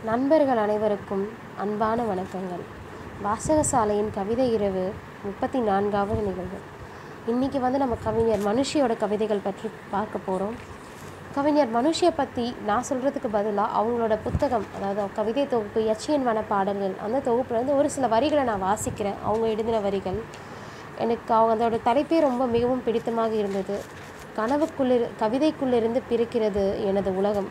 நண்பர்கள் அனைவருக்கும் அன்பான வணக்கங்கள் வாசகசாலையின் கவிதை இரவு முப்பத்தி நான்காவது நிகழ்வு இன்றைக்கி வந்து நம்ம கவிஞர் மனுஷியோட கவிதைகள் பற்றி பார்க்க போகிறோம் கவிஞர் மனுஷியை பற்றி நான் சொல்கிறதுக்கு பதிலாக அவங்களோட புத்தகம் அதாவது கவிதை தொகுப்பு யட்சியன் வன பாடல்கள் அந்த தொகுப்புலேருந்து ஒரு சில வரிகளை நான் வாசிக்கிறேன் அவங்க எழுதின வரிகள் எனக்கு அவங்க அதோட தலைப்பே ரொம்ப மிகவும் பிடித்தமாக இருந்தது கனவுக்குள்ளிரு கவிதைக்குள்ளிருந்து பிறக்கிறது எனது உலகம்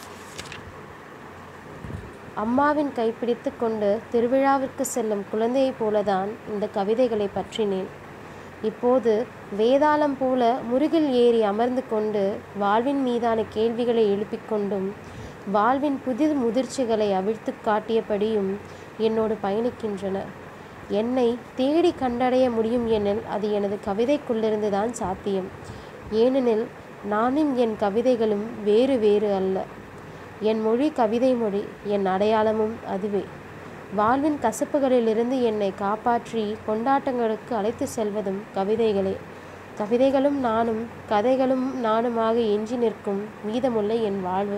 அம்மாவின் கைப்பிடித்து கொண்டு திருவிழாவிற்கு செல்லும் குழந்தையைப் போலதான் இந்த கவிதைகளை பற்றினேன் இப்போது வேதாளம் போல முருகில் ஏறி அமர்ந்து கொண்டு வாழ்வின் மீதான கேள்விகளை எழுப்பிக் கொண்டும் வாழ்வின் புதிர் முதிர்ச்சிகளை அவிழ்த்து காட்டியபடியும் என்னோடு பயணிக்கின்றன என்னை தேடி கண்டடைய முடியும் எனில் அது எனது கவிதைக்குள்ளிருந்து தான் சாத்தியம் ஏனெனில் நானும் என் கவிதைகளும் வேறு வேறு அல்ல என் மொழி கவிதை மொழி என் அடையாளமும் அதுவே வாழ்வின் கசப்புகளிலிருந்து என்னை காப்பாற்றி கொண்டாட்டங்களுக்கு அழைத்து செல்வதும் கவிதைகளே கவிதைகளும் நானும் கதைகளும் நானுமாக எஞ்சி நிற்கும் மீதமுள்ள என் வாழ்வு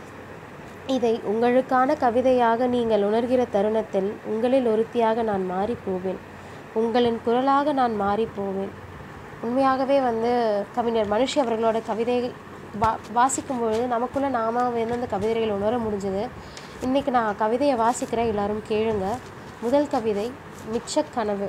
இதை உங்களுக்கான கவிதையாக நீங்கள் உணர்கிற தருணத்தில் உங்களில் ஒருத்தியாக நான் மாறி போவேன் உங்களின் குரலாக நான் மாறி போவேன் உண்மையாகவே வந்து கவிஞர் மனுஷி அவர்களோட கவிதை வா வாசிக்கும் பொழுது நமக்குள்ளே நாம வந்து அந்த கவிதைகளை உணர முடிஞ்சது இன்றைக்கி நான் கவிதையை வாசிக்கிறேன் எல்லாரும் கேளுங்க முதல் கவிதை மிச்சக் கனவு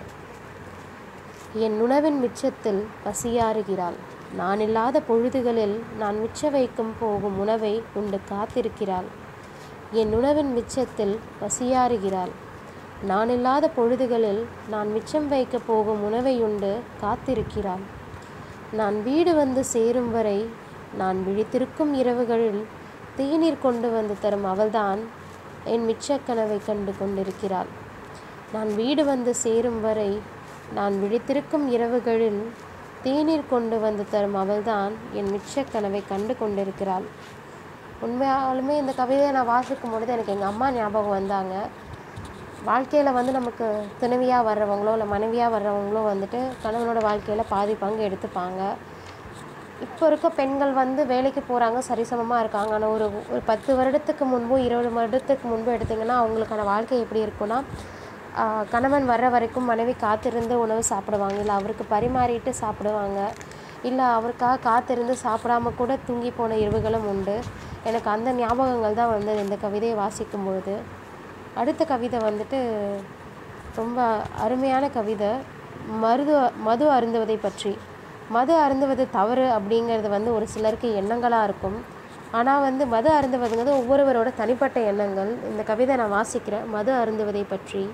என் உணவின் மிச்சத்தில் பசியாறுகிறாள் நான் இல்லாத பொழுதுகளில் நான் மிச்ச வைக்கும் போகும் உணவை உண்டு காத்திருக்கிறாள் என் உணவின் மிச்சத்தில் பசியாறுகிறாள் நான் இல்லாத பொழுதுகளில் நான் மிச்சம் வைக்க போகும் உணவை உண்டு காத்திருக்கிறாள் நான் வீடு வந்து சேரும் வரை நான் விழித்திருக்கும் இரவுகளில் தேநீர் கொண்டு வந்து தரும் அவள்தான் என் மிச்சக்கனவை கண்டு கொண்டிருக்கிறாள் நான் வீடு வந்து சேரும் வரை நான் விழித்திருக்கும் இரவுகளில் தேநீர் கொண்டு வந்து தரும் அவள்தான் என் மிச்சக்கனவை கண்டு கொண்டிருக்கிறாள் உண்மையாலுமே இந்த கவிதையை நான் வாசிக்கும் பொழுது எனக்கு எங்கள் அம்மா ஞாபகம் வந்தாங்க வாழ்க்கையில் வந்து நமக்கு துணைவியாக வர்றவங்களோ இல்லை மனைவியாக வர்றவங்களோ வந்துட்டு கணவனோட வாழ்க்கையில் பாதி பங்கு எடுத்துப்பாங்க இப்போ இருக்க பெண்கள் வந்து வேலைக்கு போகிறாங்க சரிசமமாக இருக்காங்க ஆனால் ஒரு ஒரு பத்து வருடத்துக்கு முன்பு இருபது வருடத்துக்கு முன்பு எடுத்திங்கன்னா அவங்களுக்கான வாழ்க்கை எப்படி இருக்குன்னா கணவன் வர்ற வரைக்கும் மனைவி காத்திருந்து உணவு சாப்பிடுவாங்க இல்லை அவருக்கு பரிமாறிட்டு சாப்பிடுவாங்க இல்லை அவருக்காக காத்திருந்து சாப்பிடாம கூட தூங்கி போன இரவுகளும் உண்டு எனக்கு அந்த ஞாபகங்கள் தான் வந்து இந்த கவிதையை வாசிக்கும் பொழுது அடுத்த கவிதை வந்துட்டு ரொம்ப அருமையான கவிதை மருது மது அருந்துவதை பற்றி மது அருந்துவது தவறு அப்படிங்கிறது வந்து ஒரு சிலருக்கு எண்ணங்களாக இருக்கும் ஆனால் வந்து மது அருந்துவதுங்கிறது ஒவ்வொருவரோட தனிப்பட்ட எண்ணங்கள் இந்த கவிதை நான் வாசிக்கிறேன் மது அருந்துவதை பற்றி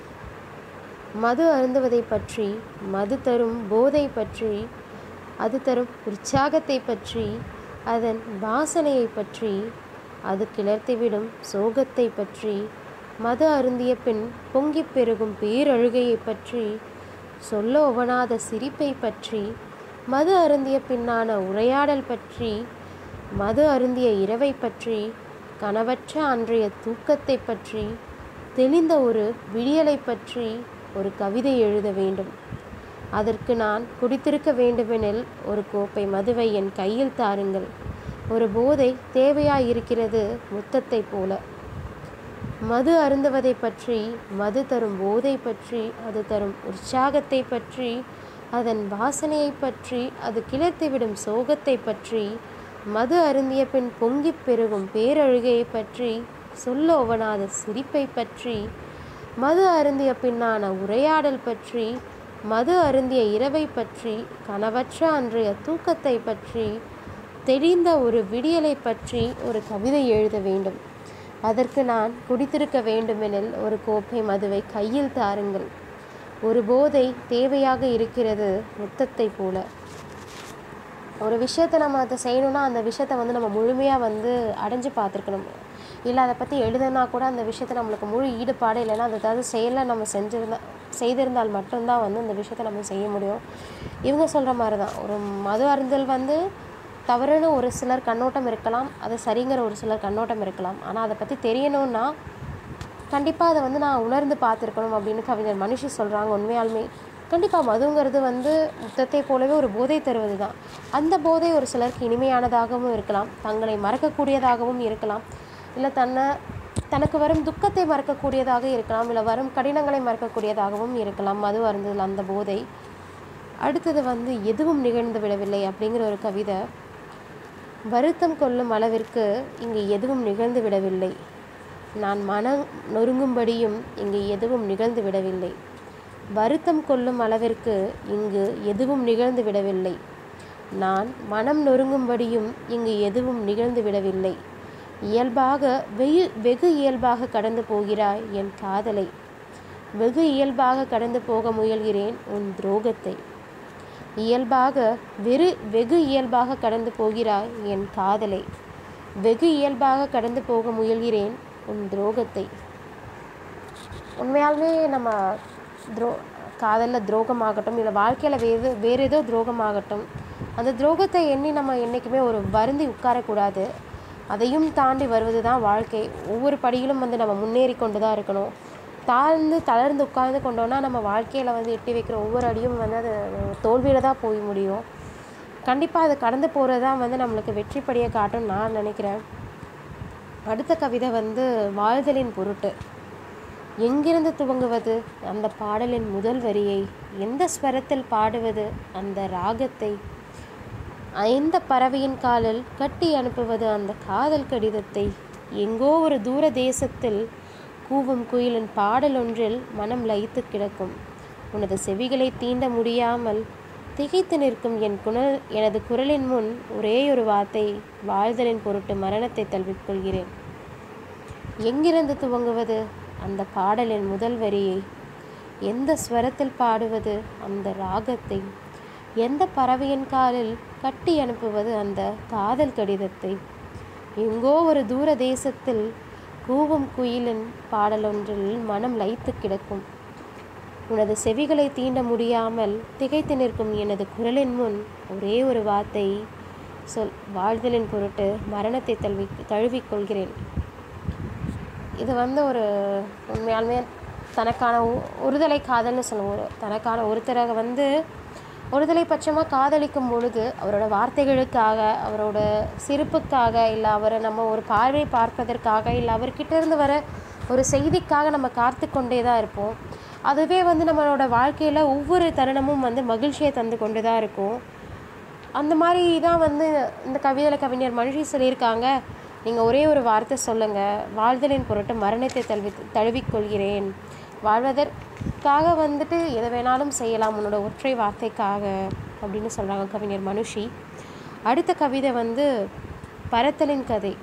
மது அருந்துவதை பற்றி மது தரும் போதை பற்றி அது தரும் உற்சாகத்தை பற்றி அதன் வாசனையை பற்றி அது கிளர்த்திவிடும் சோகத்தை பற்றி மது அருந்திய பின் பொங்கிப் பெருகும் பேரழுகையை பற்றி சொல்ல ஒவனாத சிரிப்பை பற்றி மது அருந்திய பின்னான உரையாடல் பற்றி மது அருந்திய இரவை பற்றி கனவற்ற அன்றைய தூக்கத்தை பற்றி தெளிந்த ஒரு விடியலை பற்றி ஒரு கவிதை எழுத வேண்டும் அதற்கு நான் குடித்திருக்க வேண்டுமெனில் ஒரு கோப்பை மதுவை என் கையில் தாருங்கள் ஒரு போதை தேவையாயிருக்கிறது முத்தத்தை போல மது அருந்துவதை பற்றி மது தரும் போதை பற்றி அது தரும் உற்சாகத்தை பற்றி அதன் வாசனையை பற்றி அது கிளர்த்திவிடும் சோகத்தை பற்றி மது அருந்திய பின் பொங்கிப் பெருகும் பேரழுகையை பற்றி சொல்ல ஒவனாத சிரிப்பை பற்றி மது அருந்திய பின்னான உரையாடல் பற்றி மது அருந்திய இரவை பற்றி கனவற்ற அன்றைய தூக்கத்தை பற்றி தெரிந்த ஒரு விடியலை பற்றி ஒரு கவிதை எழுத வேண்டும் அதற்கு நான் குடித்திருக்க வேண்டுமெனில் ஒரு கோப்பை மதுவை கையில் தாருங்கள் ஒரு போதை தேவையாக இருக்கிறது முத்தத்தை போல ஒரு விஷயத்தை நம்ம அதை செய்யணும்னா அந்த விஷயத்தை வந்து நம்ம முழுமையாக வந்து அடைஞ்சு பார்த்துருக்கணும் இல்லை அதை பற்றி எழுதுனா கூட அந்த விஷயத்தை நம்மளுக்கு முழு ஈடுபாடு இல்லைன்னா அதை ஏதாவது செயலை நம்ம செஞ்சிருந்தா செய்திருந்தால் மட்டும்தான் வந்து அந்த விஷயத்தை நம்ம செய்ய முடியும் இவங்க சொல்கிற மாதிரி தான் ஒரு மது அருந்தல் வந்து தவறுன்னு ஒரு சிலர் கண்ணோட்டம் இருக்கலாம் அது சரிங்கிற ஒரு சிலர் கண்ணோட்டம் இருக்கலாம் ஆனால் அதை பற்றி தெரியணும்னா கண்டிப்பாக அதை வந்து நான் உணர்ந்து பார்த்துருக்கணும் அப்படின்னு கவிஞர் மனுஷி சொல்கிறாங்க உண்மையாலுமே கண்டிப்பாக மதுங்கிறது வந்து முத்தத்தை போலவே ஒரு போதை தருவது தான் அந்த போதை ஒரு சிலருக்கு இனிமையானதாகவும் இருக்கலாம் தங்களை மறக்கக்கூடியதாகவும் இருக்கலாம் இல்லை தன்னை தனக்கு வரும் துக்கத்தை மறக்கக்கூடியதாக இருக்கலாம் இல்லை வரும் கடினங்களை மறக்கக்கூடியதாகவும் இருக்கலாம் மது அருந்ததில் அந்த போதை அடுத்தது வந்து எதுவும் நிகழ்ந்து விடவில்லை அப்படிங்கிற ஒரு கவிதை வருத்தம் கொள்ளும் அளவிற்கு இங்கு எதுவும் நிகழ்ந்து விடவில்லை நான் மனம் நொறுங்கும்படியும் இங்கு எதுவும் நிகழ்ந்து விடவில்லை வருத்தம் கொள்ளும் அளவிற்கு இங்கு எதுவும் நிகழ்ந்து விடவில்லை நான் மனம் நொறுங்கும்படியும் இங்கு எதுவும் நிகழ்ந்து விடவில்லை இயல்பாக வெகு வெகு இயல்பாக கடந்து போகிறாய் என் காதலை வெகு இயல்பாக கடந்து போக முயல்கிறேன் உன் துரோகத்தை இயல்பாக வெறு வெகு இயல்பாக கடந்து போகிறாய் என் காதலை வெகு இயல்பாக கடந்து போக முயல்கிறேன் உன் துரோகத்தை உண்மையாலுமே நம்ம துரோ காதலில் துரோகமாகட்டும் இல்லை வாழ்க்கையில் வேறு வேறு ஏதோ துரோகமாகட்டும் அந்த துரோகத்தை எண்ணி நம்ம என்றைக்குமே ஒரு வருந்தி உட்காரக்கூடாது அதையும் தாண்டி வருவது தான் வாழ்க்கை ஒவ்வொரு படியிலும் வந்து நம்ம முன்னேறி கொண்டு தான் இருக்கணும் தாழ்ந்து தளர்ந்து உட்கார்ந்து கொண்டோன்னா நம்ம வாழ்க்கையில் வந்து எட்டி வைக்கிற ஒவ்வொரு அடியும் வந்து அது தோல்வியில் தான் போய் முடியும் கண்டிப்பாக அது கடந்து போகிறது தான் வந்து நம்மளுக்கு வெற்றிப்படியை காட்டும் நான் நினைக்கிறேன் அடுத்த கவிதை வந்து வாழ்தலின் பொருட்டு எங்கிருந்து துவங்குவது அந்த பாடலின் முதல் வரியை எந்த ஸ்வரத்தில் பாடுவது அந்த ராகத்தை எந்த பறவையின் காலில் கட்டி அனுப்புவது அந்த காதல் கடிதத்தை எங்கோ ஒரு தூர தேசத்தில் கூவும் குயிலின் பாடல் ஒன்றில் மனம் லயித்து கிடக்கும் உனது செவிகளை தீண்ட முடியாமல் திகைத்து நிற்கும் என் குணல் எனது குரலின் முன் ஒரே ஒரு வார்த்தை வாழ்தலின் பொருட்டு மரணத்தை தழுவிக்கொள்கிறேன் எங்கிருந்து துவங்குவது அந்த பாடலின் முதல் வரியை எந்த ஸ்வரத்தில் பாடுவது அந்த ராகத்தை எந்த பறவையின் காலில் கட்டி அனுப்புவது அந்த காதல் கடிதத்தை எங்கோ ஒரு தூர தேசத்தில் கூவும் குயிலின் பாடலொன்றில் மனம் லயித்து கிடக்கும் உனது செவிகளை தீண்ட முடியாமல் திகைத்து நிற்கும் எனது குரலின் முன் ஒரே ஒரு வார்த்தை சொல் வாழ்தலின் பொருட்டு மரணத்தை தழுவி தழுவிக்கொள்கிறேன் இது வந்து ஒரு உண்மையாலுமே தனக்கான ஒ- ஒருதலை காதல்னு சொல்லுவோம் ஒரு தனக்கான ஒருத்தரை வந்து ஒருதலை பட்சமாக காதலிக்கும் பொழுது அவரோட வார்த்தைகளுக்காக அவரோட சிரிப்புக்காக இல்லை அவரை நம்ம ஒரு பார்வை பார்ப்பதற்காக இல்லை அவர்கிட்ட இருந்து வர ஒரு செய்திக்காக நம்ம காத்து கொண்டே தான் இருப்போம் அதுவே வந்து நம்மளோட வாழ்க்கையில் ஒவ்வொரு தருணமும் வந்து மகிழ்ச்சியை தந்து கொண்டு தான் இருக்கும் அந்த மாதிரி தான் வந்து இந்த கவிதையில் கவிஞர் மனுஷி சொல்லியிருக்காங்க நீங்கள் ஒரே ஒரு வார்த்தை சொல்லுங்கள் வாழ்தலின் பொருட்டு மரணத்தை தழுவி தழுவிக்கொள்கிறேன் வாழ்வதற்காக வந்துட்டு எதை வேணாலும் செய்யலாம் உன்னோட ஒற்றை வார்த்தைக்காக அப்படின்னு சொல்கிறாங்க கவிஞர் மனுஷி அடுத்த கவிதை வந்து பரத்தலின் கதை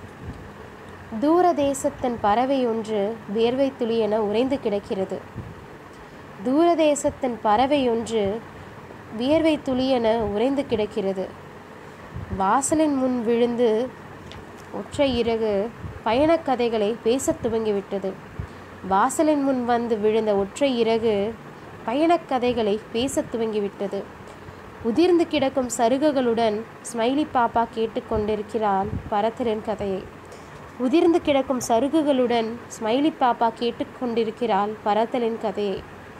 தூர தேசத்தின் பறவை ஒன்று வியர்வை துளி என உறைந்து கிடக்கிறது தூர தேசத்தின் பறவை ஒன்று வியர்வை துளி என உறைந்து கிடக்கிறது வாசலின் முன் விழுந்து ஒற்றை இறகு பயணக் கதைகளை பேசத் துவங்கிவிட்டது வாசலின் முன் வந்து விழுந்த ஒற்றை இறகு பயணக் கதைகளை பேசத் துவங்கிவிட்டது உதிர்ந்து கிடக்கும் சருகுகளுடன் ஸ்மைலி பாப்பா கேட்டுக்கொண்டிருக்கிறாள் பரத்தரின் கதையை உதிர்ந்து கிடக்கும் சருகுகளுடன் ஸ்மைலி பாப்பா கேட்டுக்கொண்டிருக்கிறாள் பரத்தலின் கதையை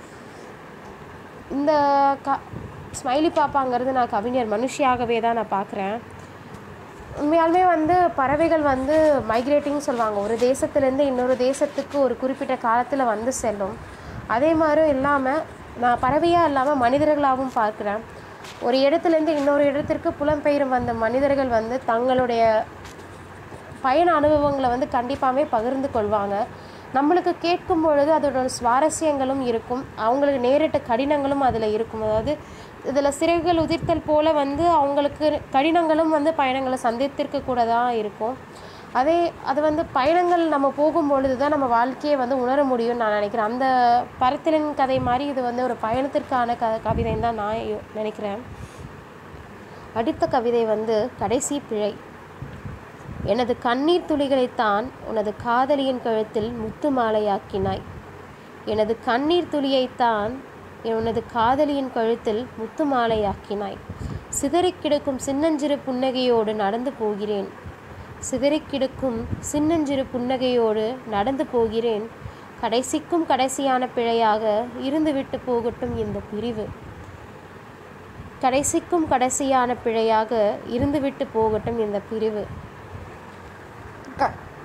இந்த க ஸ்மைலி பாப்பாங்கிறது நான் கவிஞர் மனுஷியாகவே தான் நான் பார்க்குறேன் உண்மையாலுமே வந்து பறவைகள் வந்து மைக்ரேட்டிங் சொல்லுவாங்க ஒரு தேசத்துலேருந்து இன்னொரு தேசத்துக்கு ஒரு குறிப்பிட்ட காலத்தில் வந்து செல்லும் அதே மாதிரி இல்லாமல் நான் பறவையாக இல்லாமல் மனிதர்களாகவும் பார்க்குறேன் ஒரு இடத்துலேருந்து இன்னொரு இடத்திற்கு புலம்பெயரும் வந்த மனிதர்கள் வந்து தங்களுடைய பயண அனுபவங்களை வந்து கண்டிப்பாகவே பகிர்ந்து கொள்வாங்க நம்மளுக்கு கேட்கும் பொழுது அதோட சுவாரஸ்யங்களும் இருக்கும் அவங்களுக்கு நேரிட்ட கடினங்களும் அதில் இருக்கும் அதாவது இதில் சிறகுகள் உதிர்த்தல் போல் வந்து அவங்களுக்கு கடினங்களும் வந்து பயணங்களை சந்தித்திருக்க கூட தான் இருக்கும் அதே அது வந்து பயணங்கள் நம்ம போகும் பொழுது தான் நம்ம வாழ்க்கையை வந்து உணர முடியும்னு நான் நினைக்கிறேன் அந்த பரத்திலின் கதை மாதிரி இது வந்து ஒரு பயணத்திற்கான க கவிதைன்னு தான் நான் யோ- நினைக்கிறேன் அடுத்த கவிதை வந்து கடைசி பிழை எனது கண்ணீர் துளிகளைத்தான் உனது காதலியின் கழுத்தில் முத்து மாலையாக்கினாய் எனது கண்ணீர் துளியைத்தான் உனது காதலியின் கழுத்தில் முத்து மாலையாக்கினாய் சிதறிக் கிடக்கும் சின்னஞ்சிறு புன்னகையோடு நடந்து போகிறேன் சிதறிக் கிடக்கும் சின்னஞ்சிறு புன்னகையோடு நடந்து போகிறேன் கடைசிக்கும் கடைசியான பிழையாக இருந்துவிட்டு போகட்டும் இந்த பிரிவு கடைசிக்கும் கடைசியான பிழையாக இருந்துவிட்டு போகட்டும் இந்த பிரிவு க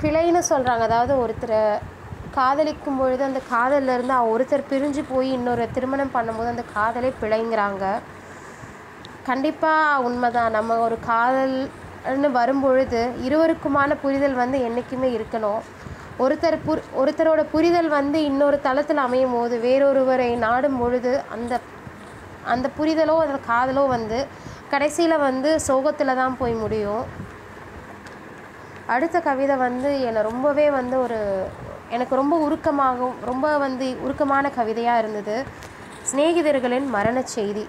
பிழைன்னு சொல்கிறாங்க அதாவது ஒருத்தரை காதலிக்கும் பொழுது அந்த காதல்ல இருந்து ஒருத்தர் பிரிஞ்சு போய் இன்னொரு திருமணம் பண்ணும்போது அந்த காதலே பிழைங்கிறாங்க கண்டிப்பாக உண்மைதான் நம்ம ஒரு காதல்னு வரும்பொழுது இருவருக்குமான புரிதல் வந்து என்றைக்குமே இருக்கணும் ஒருத்தர் புர் ஒருத்தரோட புரிதல் வந்து இன்னொரு தளத்தில் அமையும் போது வேறொருவரை நாடும் பொழுது அந்த அந்த புரிதலோ அந்த காதலோ வந்து கடைசியில் வந்து சோகத்தில் தான் போய் முடியும் அடுத்த கவிதை வந்து என்னை ரொம்பவே வந்து ஒரு எனக்கு ரொம்ப உருக்கமாகவும் ரொம்ப வந்து உருக்கமான கவிதையாக இருந்தது சிநேகிதர்களின் மரணச் செய்தி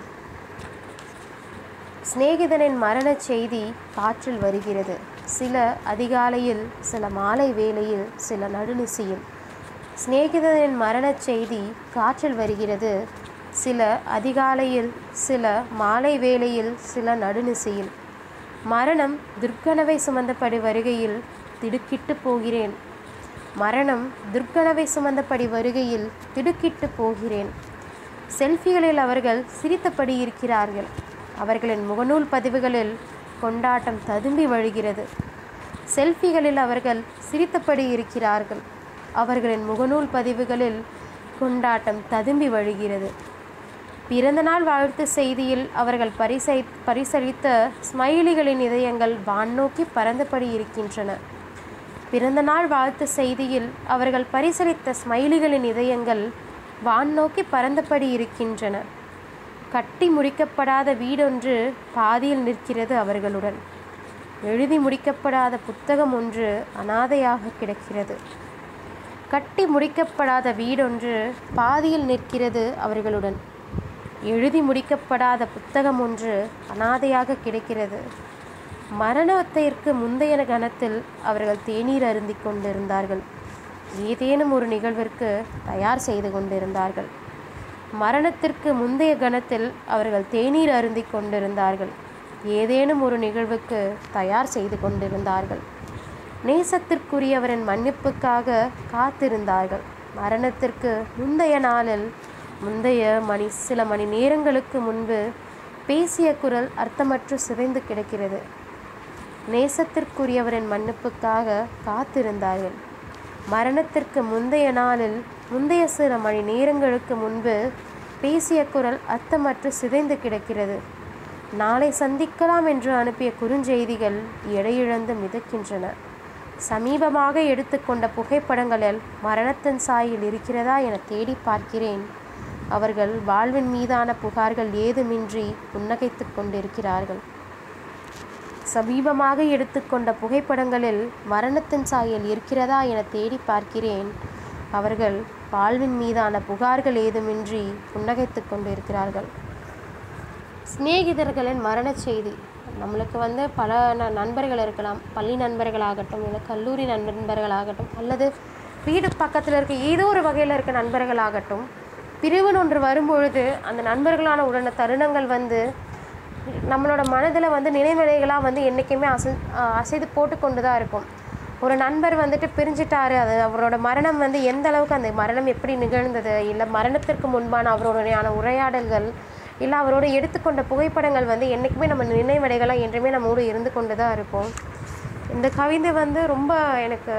சிநேகிதனின் மரணச் செய்தி காற்றில் வருகிறது சில அதிகாலையில் சில மாலை வேளையில் சில நடுநிசியில் சிநேகிதனின் மரணச் செய்தி காற்றில் வருகிறது சில அதிகாலையில் சில மாலை வேளையில் சில நடுநிசியில் மரணம் துர்க்கனவை சுமந்தபடி வருகையில் திடுக்கிட்டு போகிறேன் மரணம் துர்க்கனவை சுமந்தபடி வருகையில் திடுக்கிட்டு போகிறேன் செல்ஃபிகளில் அவர்கள் சிரித்தபடி இருக்கிறார்கள் அவர்களின் முகநூல் பதிவுகளில் கொண்டாட்டம் ததும்பி வழிகிறது செல்ஃபிகளில் அவர்கள் சிரித்தபடி இருக்கிறார்கள் அவர்களின் முகநூல் பதிவுகளில் கொண்டாட்டம் ததும்பி வழிகிறது பிறந்தநாள் வாழ்த்து செய்தியில் அவர்கள் பரிசை பரிசளித்த ஸ்மைலிகளின் இதயங்கள் வான்நோக்கி பறந்தபடி இருக்கின்றன பிறந்தநாள் வாழ்த்து செய்தியில் அவர்கள் பரிசளித்த ஸ்மைலிகளின் இதயங்கள் வான்நோக்கி பறந்தபடி இருக்கின்றன கட்டி முடிக்கப்படாத வீடொன்று பாதியில் நிற்கிறது அவர்களுடன் எழுதி முடிக்கப்படாத புத்தகம் ஒன்று அனாதையாக கிடக்கிறது கட்டி முடிக்கப்படாத வீடொன்று பாதியில் நிற்கிறது அவர்களுடன் எழுதி முடிக்கப்படாத புத்தகம் ஒன்று அனாதையாக கிடைக்கிறது மரணத்திற்கு முந்தைய கணத்தில் அவர்கள் தேநீர் அருந்திக் கொண்டிருந்தார்கள் ஏதேனும் ஒரு நிகழ்விற்கு தயார் செய்து கொண்டிருந்தார்கள் மரணத்திற்கு முந்தைய கணத்தில் அவர்கள் தேநீர் அருந்திக் கொண்டிருந்தார்கள் ஏதேனும் ஒரு நிகழ்வுக்கு தயார் செய்து கொண்டிருந்தார்கள் நேசத்திற்குரியவரின் மன்னிப்புக்காக காத்திருந்தார்கள் மரணத்திற்கு முந்தைய நாளில் முந்தைய மணி சில மணி நேரங்களுக்கு முன்பு பேசிய குரல் அர்த்தமற்று சிதைந்து கிடக்கிறது நேசத்திற்குரியவரின் மன்னிப்புக்காக காத்திருந்தார்கள் மரணத்திற்கு முந்தைய நாளில் முந்தைய சில மணி நேரங்களுக்கு முன்பு பேசிய குரல் அர்த்தமற்று சிதைந்து கிடக்கிறது நாளை சந்திக்கலாம் என்று அனுப்பிய குறுஞ்செய்திகள் எடையிழந்து மிதக்கின்றன சமீபமாக எடுத்துக்கொண்ட புகைப்படங்களில் மரணத்தின் சாயில் இருக்கிறதா என தேடி பார்க்கிறேன் அவர்கள் வாழ்வின் மீதான புகார்கள் ஏதுமின்றி புன்னகைத்து கொண்டிருக்கிறார்கள் சமீபமாக எடுத்துக்கொண்ட புகைப்படங்களில் மரணத்தின் சாயல் இருக்கிறதா என தேடி பார்க்கிறேன் அவர்கள் வாழ்வின் மீதான புகார்கள் ஏதுமின்றி புன்னகைத்து கொண்டிருக்கிறார்கள் சிநேகிதர்களின் மரணச் செய்தி நம்மளுக்கு வந்து பல ந- நண்பர்கள் இருக்கலாம் பள்ளி நண்பர்களாகட்டும் இல்லை கல்லூரி நண்பர்களாகட்டும் அல்லது வீடு பக்கத்தில் இருக்க ஏதோ ஒரு வகையில் இருக்க நண்பர்களாகட்டும் பிரிவின் ஒன்று வரும்பொழுது அந்த நண்பர்களான உடன தருணங்கள் வந்து நம்மளோட மனதில் வந்து நினைவலைகளாக வந்து என்றைக்குமே அசை அஹ் அசைது போட்டு கொண்டு தான் இருக்கும் ஒரு நண்பர் வந்துட்டு பிரிஞ்சிட்டாரு அது அவரோட மரணம் வந்து எந்த அளவுக்கு அந்த மரணம் எப்படி நிகழ்ந்தது இல்லை மரணத்திற்கு முன்பான அவரோடையான உரையாடல்கள் இல்லை அவரோட எடுத்துக்கொண்ட புகைப்படங்கள் வந்து என்றைக்குமே நம்ம நினைவடைகளாக என்றுமே நம்மோடு இருந்து கொண்டு தான் இருக்கும் இந்த கவிதை வந்து ரொம்ப எனக்கு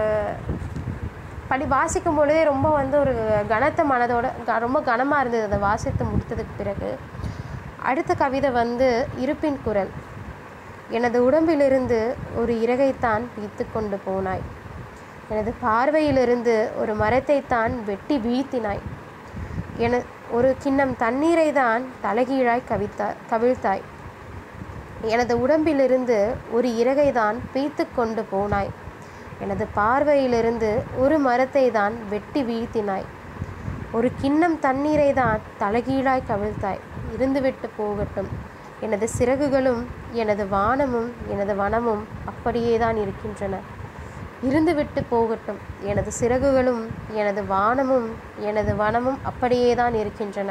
படி வாசிக்கும் பொழுதே ரொம்ப வந்து ஒரு கனத்த மனதோட க- ரொம்ப கனமாக இருந்தது அதை வாசித்து முடித்ததுக்கு பிறகு அடுத்த கவிதை வந்து இருப்பின் குரல் எனது உடம்பிலிருந்து ஒரு இறகைத்தான் பிய்த்து கொண்டு போனாய் எனது பார்வையிலிருந்து ஒரு மரத்தைத்தான் வெட்டி வீழ்த்தினாய் என ஒரு கிண்ணம் தண்ணீரை தான் தலைகீழாய் கவித்தாய் கவிழ்த்தாய் எனது உடம்பிலிருந்து ஒரு இறகை தான் பீய்த்து கொண்டு போனாய் எனது பார்வையிலிருந்து ஒரு மரத்தை தான் வெட்டி வீழ்த்தினாய் ஒரு கிண்ணம் தண்ணீரை தான் தலைகீழாய் கவிழ்த்தாய் இருந்துவிட்டு போகட்டும் எனது சிறகுகளும் எனது வானமும் எனது வனமும் அப்படியே தான் இருக்கின்றன இருந்துவிட்டு போகட்டும் எனது சிறகுகளும் எனது வானமும் எனது வனமும் அப்படியே தான் இருக்கின்றன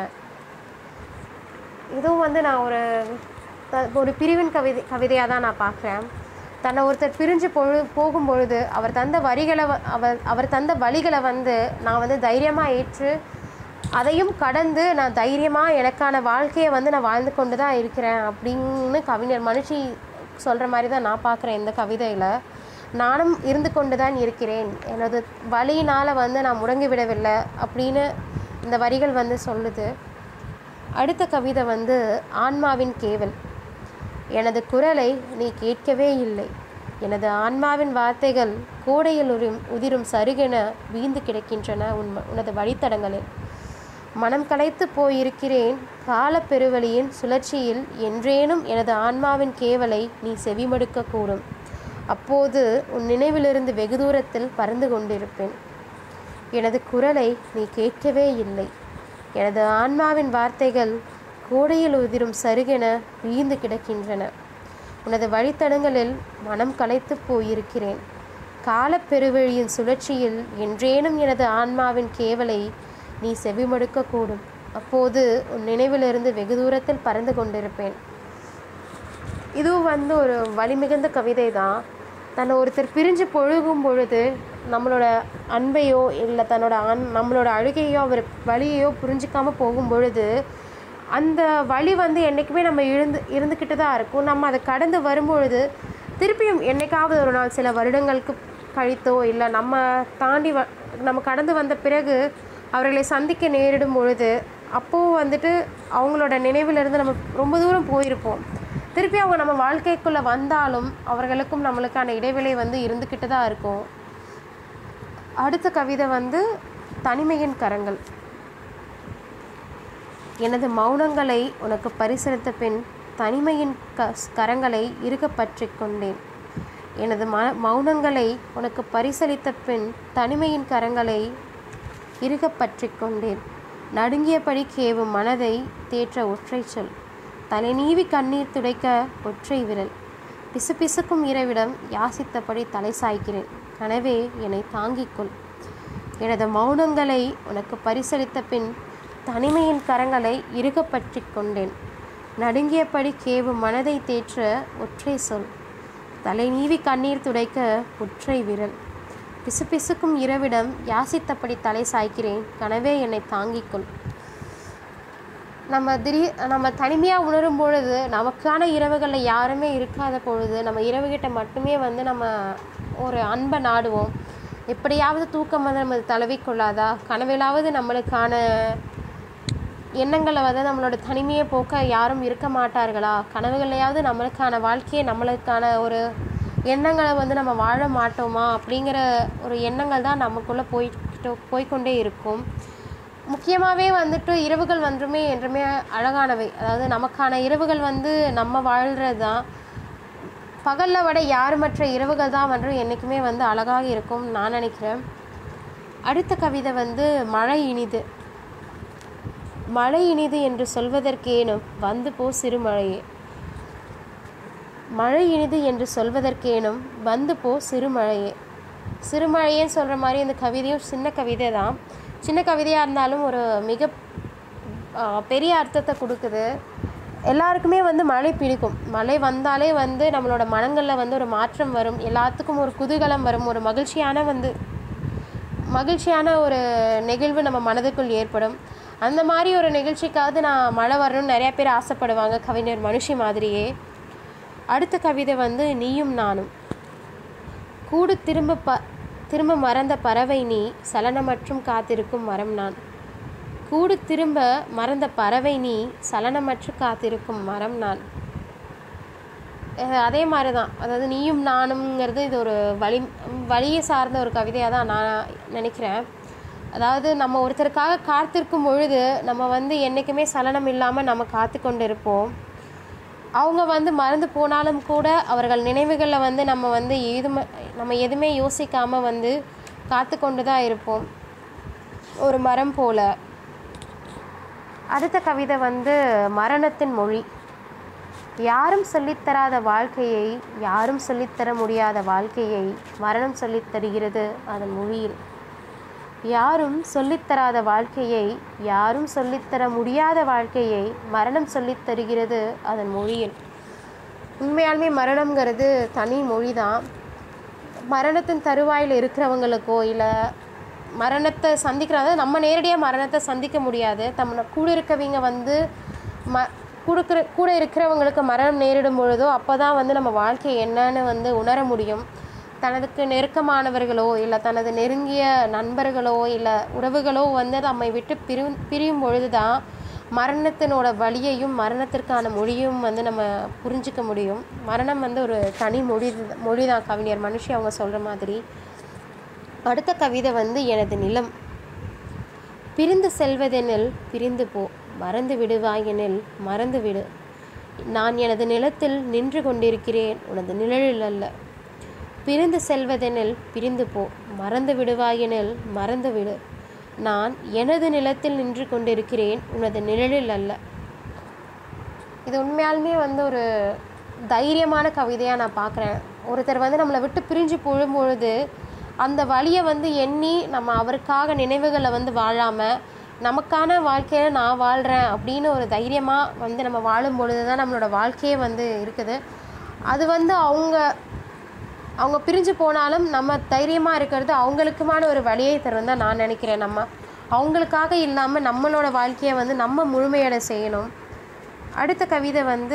இதுவும் வந்து நான் ஒரு த- ஒரு பிரிவின் கவிதை கவிதையாக தான் நான் பார்க்குறேன் தன்னை ஒருத்தர் பிரிஞ்சு பொழு போகும்பொழுது அவர் தந்த வரிகளை வ- அவர் அவர் தந்த வழிகளை வந்து நான் வந்து தைரியமாக ஏற்று அதையும் கடந்து நான் தைரியமாக எனக்கான வாழ்க்கையை வந்து நான் வாழ்ந்து கொண்டு தான் இருக்கிறேன் அப்படின்னு கவிஞர் மனுஷி சொல்கிற மாதிரி தான் நான் பார்க்குறேன் இந்த கவிதையில் நானும் இருந்து கொண்டு தான் இருக்கிறேன் எனது வழியினால் வந்து நான் முடங்கிவிடவில்லை அப்படின்னு இந்த வரிகள் வந்து சொல்லுது அடுத்த கவிதை வந்து ஆன்மாவின் கேவல் எனது குரலை நீ கேட்கவே இல்லை எனது ஆன்மாவின் வார்த்தைகள் கோடையில் உதிரும் உதிரும் சருகென வீழ்ந்து கிடக்கின்றன உன் உனது வழித்தடங்களில் மனம் கலைத்து போயிருக்கிறேன் காலப்பெருவழியின் சுழற்சியில் என்றேனும் எனது ஆன்மாவின் கேவலை நீ செவிமடுக்க கூடும் அப்போது உன் நினைவிலிருந்து வெகு தூரத்தில் பறந்து கொண்டிருப்பேன் எனது குரலை நீ கேட்கவே இல்லை எனது ஆன்மாவின் வார்த்தைகள் கோடையில் உதிரும் சருகென வீழ்ந்து கிடக்கின்றன உனது வழித்தடங்களில் மனம் கலைத்து போயிருக்கிறேன் காலப்பெருவழியின் சுழற்சியில் என்றேனும் எனது ஆன்மாவின் கேவலை நீ செவிமடுக்கக்கூடும் அப்போது உன் நினைவிலிருந்து வெகு தூரத்தில் பறந்து கொண்டிருப்பேன் இதுவும் வந்து ஒரு வலிமிகுந்த கவிதை தான் தன்னை ஒருத்தர் பிரிஞ்சு பொழுகும் பொழுது நம்மளோட அன்பையோ இல்லை தன்னோட அன் நம்மளோட அழுகையோ அவர் வழியையோ புரிஞ்சிக்காம போகும் பொழுது அந்த வழி வந்து என்றைக்குமே நம்ம இருந்து இருந்துக்கிட்டு தான் இருக்கும் நம்ம அதை கடந்து வரும்பொழுது திருப்பியும் என்னைக்காவது ஒரு நாள் சில வருடங்களுக்கு கழித்தோ இல்லை நம்ம தாண்டி வ நம்ம கடந்து வந்த பிறகு அவர்களை சந்திக்க நேரிடும் பொழுது அப்போது வந்துட்டு அவங்களோட நினைவிலிருந்து நம்ம ரொம்ப தூரம் போயிருப்போம் திருப்பி அவங்க நம்ம வாழ்க்கைக்குள்ளே வந்தாலும் அவர்களுக்கும் நம்மளுக்கான இடைவெளி வந்து இருந்துக்கிட்டு தான் இருக்கும் அடுத்த கவிதை வந்து தனிமையின் கரங்கள் எனது மௌனங்களை உனக்கு பரிசளித்த பின் தனிமையின் க கரங்களை இறுக பற்றி கொண்டேன் எனது ம மௌனங்களை உனக்கு பரிசளித்த பின் தனிமையின் கரங்களை இறுக பற்றி கொண்டேன் நடுங்கியபடி கேவும் மனதை தேற்ற ஒற்றை சொல் தலைநீவி கண்ணீர் துடைக்க ஒற்றை விரல் பிசுபிசுக்கும் இரவிடம் யாசித்தபடி தலை சாய்க்கிறேன் கனவே என்னை தாங்கிக்கொள் எனது மௌனங்களை உனக்கு பரிசளித்த பின் தனிமையின் கரங்களை இறுக பற்றி கொண்டேன் நடுங்கியபடி கேவும் மனதை தேற்ற ஒற்றை சொல் தலை நீவி கண்ணீர் துடைக்க ஒற்றை விரல் பிசுபிசுக்கும் இரவிடம் யாசித்தபடி தலை சாய்க்கிறேன் கனவே என்னை தாங்கிக்கொள் நம்ம திடீர் நம்ம தனிமையாக உணரும் பொழுது நமக்கான இரவுகளில் யாருமே இருக்காத பொழுது நம்ம இரவுகிட்ட மட்டுமே வந்து நம்ம ஒரு அன்பை நாடுவோம் எப்படியாவது தூக்கம் வந்து நம்ம தழுவிக்கொள்ளாதா கனவிலாவது நம்மளுக்கான எண்ணங்களை வந்து நம்மளோட தனிமையை போக்க யாரும் இருக்க மாட்டார்களா கனவுகளையாவது நம்மளுக்கான வாழ்க்கையை நம்மளுக்கான ஒரு எண்ணங்களை வந்து நம்ம வாழ மாட்டோமா அப்படிங்கிற ஒரு எண்ணங்கள் தான் நமக்குள்ளே போய்கிட்டு போய்க்கொண்டே இருக்கும் முக்கியமாகவே வந்துட்டு இரவுகள் வந்துமே என்றுமே அழகானவை அதாவது நமக்கான இரவுகள் வந்து நம்ம வாழ்கிறது தான் பகலில் விட யார் மற்ற இரவுகள் தான் வந்து என்றைக்குமே வந்து அழகாக இருக்கும் நான் நினைக்கிறேன் அடுத்த கவிதை வந்து மழை இனிது மழை இனிது என்று சொல்வதற்கேனும் வந்து போ சிறுமழையே மழை இனிது என்று சொல்வதற்கேனும் வந்து போ சிறுமழையே சிறுமழையேன்னு சொல்கிற மாதிரி இந்த கவிதையும் சின்ன கவிதை தான் சின்ன கவிதையாக இருந்தாலும் ஒரு மிக ஆ, பெரிய அர்த்தத்தை கொடுக்குது எல்லாருக்குமே வந்து மழை பிடிக்கும் மழை வந்தாலே வந்து நம்மளோட மனங்களில் வந்து ஒரு மாற்றம் வரும் எல்லாத்துக்கும் ஒரு குதூகலம் வரும் ஒரு மகிழ்ச்சியான வந்து மகிழ்ச்சியான ஒரு நெகிழ்வு நம்ம மனதுக்குள் ஏற்படும் அந்த மாதிரி ஒரு நிகழ்ச்சிக்காவது நான் மழை வரணும்னு நிறையா பேர் ஆசைப்படுவாங்க கவிஞர் மனுஷி மாதிரியே அடுத்த கவிதை வந்து நீயும் நானும் கூடு திரும்ப ப திரும்ப மறந்த பறவை நீ சலனமற்றும் காத்திருக்கும் மரம் நான் கூடு திரும்ப மறந்த பறவை நீ சலனமற்று காத்திருக்கும் மரம் நான் அஹ் அதே மாதிரி தான் அதாவது நீயும் நானுங்கிறது இது ஒரு வழி வழியை சார்ந்த ஒரு கவிதையாக தான் நான் நினைக்கிறேன் அதாவது நம்ம ஒருத்தருக்காக காத்திருக்கும் பொழுது நம்ம வந்து என்றைக்குமே சலனம் இல்லாமல் நம்ம காத்து கொண்டு இருப்போம் அவங்க வந்து மறந்து போனாலும் கூட அவர்கள் நினைவுகளில் வந்து நம்ம வந்து எதுவுமே நம்ம எதுவுமே யோசிக்காமல் வந்து காத்து கொண்டு தான் இருப்போம் ஒரு மரம் போல அடுத்த கவிதை வந்து மரணத்தின் மொழி யாரும் சொல்லித்தராத வாழ்க்கையை யாரும் சொல்லித்தர முடியாத வாழ்க்கையை மரணம் சொல்லித் தருகிறது அதன் மொழியில் யாரும் சொல்லித்தராத வாழ்க்கையை யாரும் சொல்லித்தர முடியாத வாழ்க்கையை மரணம் சொல்லித் தருகிறது அதன் மொழியில் உண்மையாலுமே மரணம்ங்கிறது தனி மொழி தான் மரணத்தின் தருவாயில் இருக்கிறவங்களுக்கோ இல்லை மரணத்தை சந்திக்கிறாங்க நம்ம நேரடியாக மரணத்தை சந்திக்க முடியாது நம்ம கூட இருக்கவங்க வந்து ம கொடுக்குற கூட இருக்கிறவங்களுக்கு மரணம் நேரிடும் பொழுதோ அப்போ தான் வந்து நம்ம வாழ்க்கை என்னன்னு வந்து உணர முடியும் தனதுக்கு நெருக்கமானவர்களோ இல்லை தனது நெருங்கிய நண்பர்களோ இல்லை உறவுகளோ வந்து நம்மை விட்டு பிரி பிரியும் பொழுது தான் மரணத்தினோட வழியையும் மரணத்திற்கான மொழியும் வந்து நம்ம புரிஞ்சிக்க முடியும் மரணம் வந்து ஒரு தனி மொழி மொழி தான் கவிஞர் மனுஷி அவங்க சொல்கிற மாதிரி அடுத்த கவிதை வந்து எனது நிலம் பிரிந்து செல்வதெனில் பிரிந்து போ மறந்து விடுவாயெனில் மறந்து விடு நான் எனது நிலத்தில் நின்று கொண்டிருக்கிறேன் உனது நிழலில் அல்ல பிரிந்து செல்வதெனில் பிரிந்து போ மறந்து விடுவாயெனில் மறந்து விடு நான் எனது நிலத்தில் நின்று கொண்டிருக்கிறேன் உனது நிழலில் அல்ல இது உண்மையாலுமே வந்து ஒரு தைரியமான கவிதையாக நான் பார்க்குறேன் ஒருத்தர் வந்து நம்மளை விட்டு பிரிஞ்சு பொழும்பொழுது அந்த வழியை வந்து எண்ணி நம்ம அவருக்காக நினைவுகளை வந்து வாழாமல் நமக்கான வாழ்க்கையை நான் வாழ்கிறேன் அப்படின்னு ஒரு தைரியமாக வந்து நம்ம வாழும் பொழுது தான் நம்மளோட வாழ்க்கையே வந்து இருக்குது அது வந்து அவங்க அவங்க பிரிஞ்சு போனாலும் நம்ம தைரியமாக இருக்கிறது அவங்களுக்குமான ஒரு வழியை தரும் தான் நான் நினைக்கிறேன் நம்ம அவங்களுக்காக இல்லாமல் நம்மளோட வாழ்க்கையை வந்து நம்ம முழுமையடை செய்யணும் அடுத்த கவிதை வந்து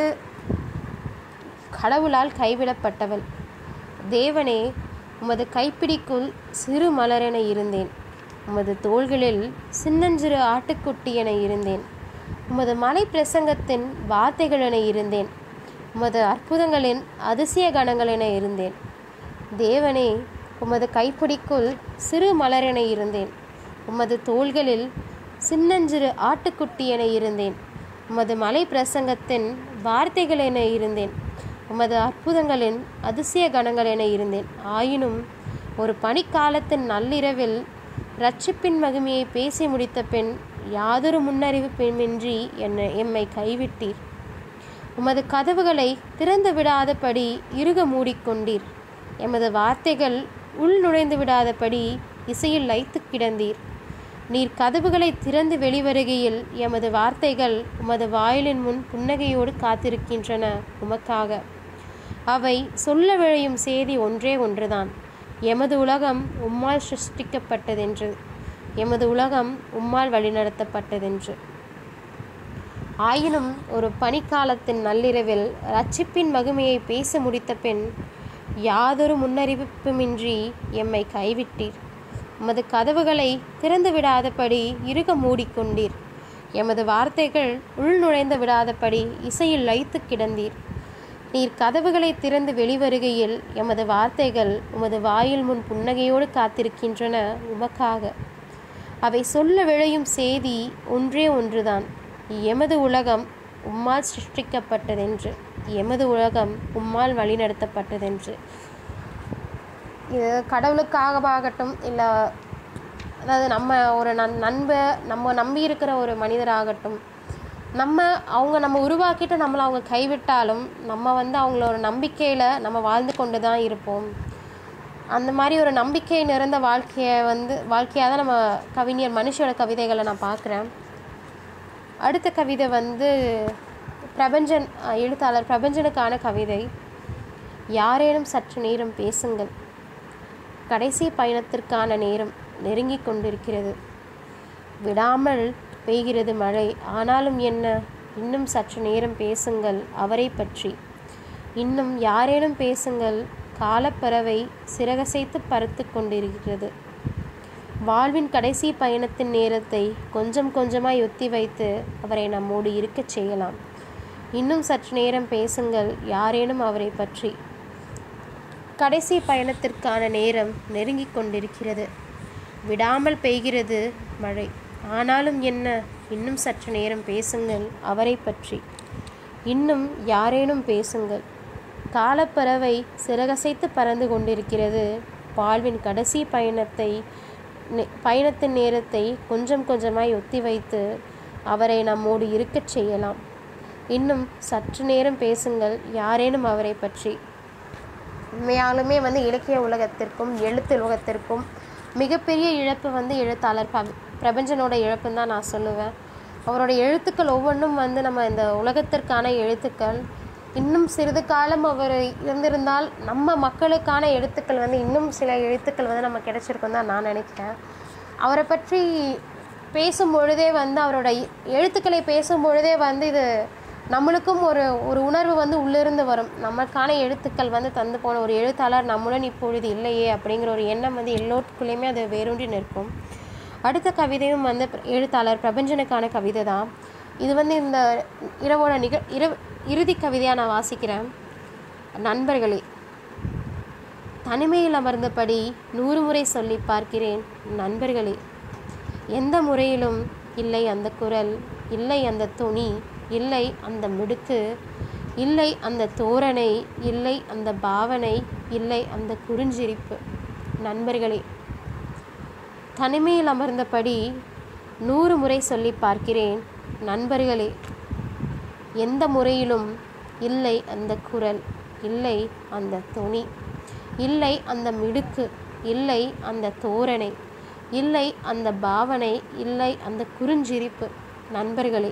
கடவுளால் கைவிடப்பட்டவள் தேவனே உமது கைப்பிடிக்குள் சிறு மலரென இருந்தேன் உமது தோள்களில் சின்னஞ்சிறு ஆட்டுக்குட்டி என இருந்தேன் உமது மலை பிரசங்கத்தின் வார்த்தைகள் என இருந்தேன் உமது அற்புதங்களின் அதிசய கணங்கள் என இருந்தேன் தேவனே உமது கைப்பிடிக்குள் சிறு மலரென இருந்தேன் உமது தோள்களில் சின்னஞ்சிறு ஆட்டுக்குட்டி என இருந்தேன் உமது மலை பிரசங்கத்தின் வார்த்தைகள் என இருந்தேன் உமது அற்புதங்களின் அதிசய கணங்கள் என இருந்தேன் ஆயினும் ஒரு பனிக்காலத்தின் நள்ளிரவில் ரட்சிப்பின் மகிமையை பேசி முடித்த பெண் யாதொரு முன்னறிவிப்புமின்றி என்னை எம்மை கைவிட்டீர் உமது கதவுகளை திறந்து விடாதபடி இறுக மூடிக்கொண்டீர் எமது வார்த்தைகள் உள் நுழைந்து விடாதபடி இசையில் லைத்து கிடந்தீர் நீர் கதவுகளை திறந்து வெளிவருகையில் எமது வார்த்தைகள் உமது வாயிலின் முன் புன்னகையோடு காத்திருக்கின்றன உமக்காக அவை சொல்ல விழையும் செய்தி ஒன்றே ஒன்றுதான் எமது உலகம் உம்மால் சிருஷ்டிக்கப்பட்டதென்று எமது உலகம் உம்மால் வழிநடத்தப்பட்டதென்று ஆயினும் ஒரு பனிக்காலத்தின் நள்ளிரவில் ரட்சிப்பின் மகிமையை பேச முடித்த பெண் யாதொரு முன்னறிவிப்புமின்றி எம்மை கைவிட்டீர் உமது கதவுகளை திறந்து விடாதபடி இறுக மூடிக்கொண்டீர் எமது வார்த்தைகள் உள் நுழைந்து விடாதபடி இசையில் லைத்து கிடந்தீர் நீர் கதவுகளை திறந்து வெளிவருகையில் எமது வார்த்தைகள் உமது வாயில் முன் புன்னகையோடு காத்திருக்கின்றன உமக்காக அவை சொல்ல விழையும் செய்தி ஒன்றே ஒன்றுதான் எமது உலகம் உம்மால் சிருஷ்டிக்கப்பட்டதென்று எமது உலகம் உம்மால் வழிநடத்தப்பட்டதென்று இது கடவுளுக்காகவாகட்டும் இல்லை அதாவது நம்ம ஒரு நன் நண்பை நம்ம நம்பி இருக்கிற ஒரு மனிதராகட்டும் நம்ம அவங்க நம்ம உருவாக்கிட்டு நம்மளை அவங்க கைவிட்டாலும் நம்ம வந்து அவங்களோட நம்பிக்கையில் நம்ம வாழ்ந்து கொண்டு தான் இருப்போம் அந்த மாதிரி ஒரு நம்பிக்கை நிறைந்த வாழ்க்கையை வந்து வாழ்க்கையாக தான் நம்ம கவிஞர் மனுஷோட கவிதைகளை நான் பார்க்குறேன் அடுத்த கவிதை வந்து பிரபஞ்சன் அஹ், எழுத்தாளர் பிரபஞ்சனுக்கான கவிதை யாரேனும் சற்று நேரம் பேசுங்கள் கடைசி பயணத்திற்கான நேரம் நெருங்கிக் கொண்டிருக்கிறது விடாமல் பெய்கிறது மழை ஆனாலும் என்ன இன்னும் சற்று நேரம் பேசுங்கள் அவரை பற்றி இன்னும் யாரேனும் பேசுங்கள் காலப்பறவை சிறகசைத்து பறத்து கொண்டிருக்கிறது வாழ்வின் கடைசி பயணத்தின் நேரத்தை கொஞ்சம் கொஞ்சமாய் ஒத்தி வைத்து அவரை நம்மோடு இருக்கச் செய்யலாம் இன்னும் சற்று நேரம் பேசுங்கள் யாரேனும் அவரை பற்றி கடைசி பயணத்திற்கான நேரம் நெருங்கிக் கொண்டிருக்கிறது விடாமல் பெய்கிறது மழை ஆனாலும் என்ன இன்னும் சற்று நேரம் பேசுங்கள் அவரை பற்றி இன்னும் யாரேனும் பேசுங்கள் காலப்பறவை சிறகசைத்து பறந்து கொண்டிருக்கிறது வாழ்வின் கடைசி பயணத்தை நெ- பயணத்தின் நேரத்தை கொஞ்சம் கொஞ்சமாய் ஒத்தி வைத்து அவரை நம்மோடு இருக்கச் செய்யலாம் இன்னும் சற்று நேரம் பேசுங்கள் யாரேனும் அவரை பற்றி உண்மையாலுமே வந்து இலக்கிய உலகத்திற்கும் எழுத்து உலகத்திற்கும் மிகப்பெரிய இழப்பு வந்து எழுத்தாளர் ப பிரபஞ்சனோட இழப்புன்னு தான் நான் சொல்லுவேன் அவரோட எழுத்துக்கள் ஒவ்வொன்றும் வந்து நம்ம இந்த உலகத்திற்கான எழுத்துக்கள் இன்னும் சிறிது காலம் அவர் இருந்திருந்தால் நம்ம மக்களுக்கான எழுத்துக்கள் வந்து இன்னும் சில எழுத்துக்கள் வந்து நம்ம கிடைச்சிருக்கும் தான் நான் நினைக்கிறேன் அவரை பற்றி பேசும் பொழுதே வந்து அவரோட எ- எழுத்துக்களை பேசும் பொழுதே வந்து இது நம்மளுக்கும் ஒரு ஒரு உணர்வு வந்து உள்ளிருந்து வரும் நமக்கான எழுத்துக்கள் வந்து தந்து போன ஒரு எழுத்தாளர் நம்முடன் இப்பொழுது இல்லையே அப்படிங்கிற ஒரு எண்ணம் வந்து எல்லோருக்குள்ளேயுமே அது வேரூன்றி நிற்கும் அடுத்த கவிதையும் வந்து எழுத்தாளர் பிரபஞ்சனுக்கான கவிதை தான் இது வந்து இந்த இரவோட நிக இரவு இறுதி கவிதையாக நான் வாசிக்கிறேன் நண்பர்களே தனிமையில் அமர்ந்தபடி நூறு முறை சொல்லி பார்க்கிறேன் நண்பர்களே எந்த முறையிலும் இல்லை அந்த குரல் இல்லை அந்த துணி இல்லை அந்த மிடுக்கு இல்லை அந்த தோரணை இல்லை அந்த பாவனை இல்லை அந்த குறுஞ்சிரிப்பு நண்பர்களே தனிமையில் அமர்ந்தபடி நூறு முறை சொல்லி பார்க்கிறேன் நண்பர்களே எந்த முறையிலும் இல்லை அந்த குரல் இல்லை அந்த துணி இல்லை அந்த மிடுக்கு இல்லை அந்த தோரணை இல்லை அந்த பாவனை இல்லை அந்த குறுஞ்சிரிப்பு நண்பர்களே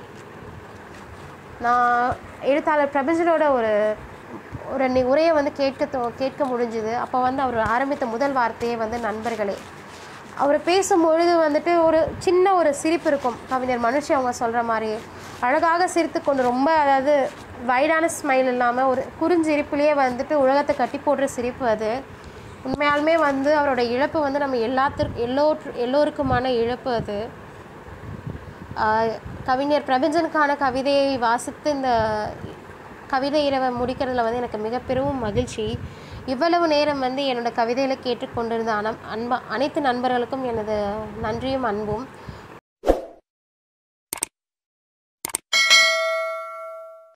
நான் எழுத்தாளர் பிரபஞ்சனோட ஒரு ஒரு நி- உரையை வந்து கேட்க தோ- கேட்க முடிஞ்சுது அப்போ வந்து அவர் ஆரம்பித்த முதல் வார்த்தையே வந்து நண்பர்களே அவர் பேசும்பொழுது வந்துட்டு ஒரு சின்ன ஒரு சிரிப்பு இருக்கும் கவிஞர் மனுஷி அவங்க சொல்கிற மாதிரி அழகாக சிரித்து கொண்டு ரொம்ப அதாவது வைடான ஸ்மைல் இல்லாமல் ஒரு குறுஞ்சிரிப்புலேயே வந்துட்டு உலகத்தை கட்டி போடுற சிரிப்பு அது உண்மையாலுமே வந்து அவரோட இழப்பு வந்து நம்ம எல்லாத்திற்கு எல்லோற்று எல்லோருக்குமான இழப்பு அது ஆஹ் கவிஞர் பிரபஞ்சனுக்கான கவிதையை வாசித்து இந்த கவிதை இரவை முடிக்கிறதுல வந்து எனக்கு மிக பெரும் மகிழ்ச்சி இவ்வளவு நேரம் வந்து என்னோட கவிதைகளை கேட்டுக்கொண்டிருந்த அன அன்பா அனைத்து நண்பர்களுக்கும் எனது நன்றியும் அன்பும்